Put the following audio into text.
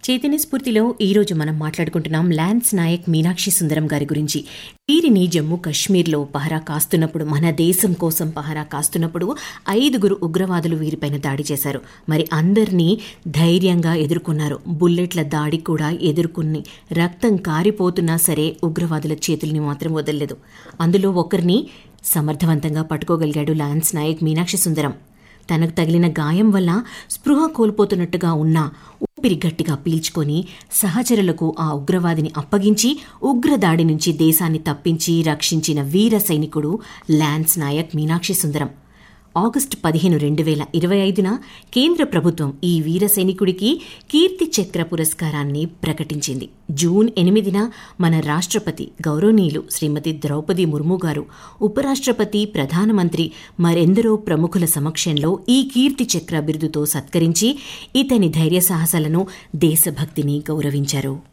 చైతన్య స్ఫూర్తిలో ఈరోజు మనం మాట్లాడుకుంటున్నాం లాన్స్ నాయక్ మీనాక్షి సుందరం గారి గురించి వీరిని జమ్మూ కశ్మీర్లో పహరా కాస్తున్నప్పుడు మన దేశం కోసం పహరా కాస్తున్నప్పుడు ఐదుగురు ఉగ్రవాదులు వీరిపైన దాడి చేశారు మరి అందరినీ ధైర్యంగా ఎదుర్కొన్నారు బుల్లెట్ల దాడి కూడా ఎదుర్కొని రక్తం కారిపోతున్నా సరే ఉగ్రవాదుల చేతుల్ని మాత్రం వదలలేదు అందులో ఒకరిని సమర్థవంతంగా పట్టుకోగలిగాడు లాన్స్ నాయక్ మీనాక్షి సుందరం తనకు తగిలిన గాయం వల్ల స్పృహ కోల్పోతున్నట్టుగా ఉన్న ఊపిరి గట్టిగా పీల్చుకొని సహచరులకు ఆ ఉగ్రవాదిని అప్పగించి ఉగ్రదాడి నుంచి దేశాన్ని తప్పించి రక్షించిన వీర సైనికుడు లాన్స్ నాయక్ మీనాక్షి సుందరం ఆగస్టు పదిహేను రెండు వేల ఇరవై ఐదున కేంద్ర ప్రభుత్వం ఈ వీర సైనికుడికి కీర్తి చక్ర పురస్కారాన్ని ప్రకటించింది జూన్ ఎనిమిదిన మన రాష్ట్రపతి గౌరవనీయులు శ్రీమతి ద్రౌపది ముర్ము గారు ఉపరాష్ట్రపతి ప్రధానమంత్రి మరెందరో ప్రముఖుల సమక్షంలో ఈ కీర్తి చక్ర బిరుదుతో సత్కరించి ఇతని ధైర్య సాహసాలను దేశభక్తిని గౌరవించారు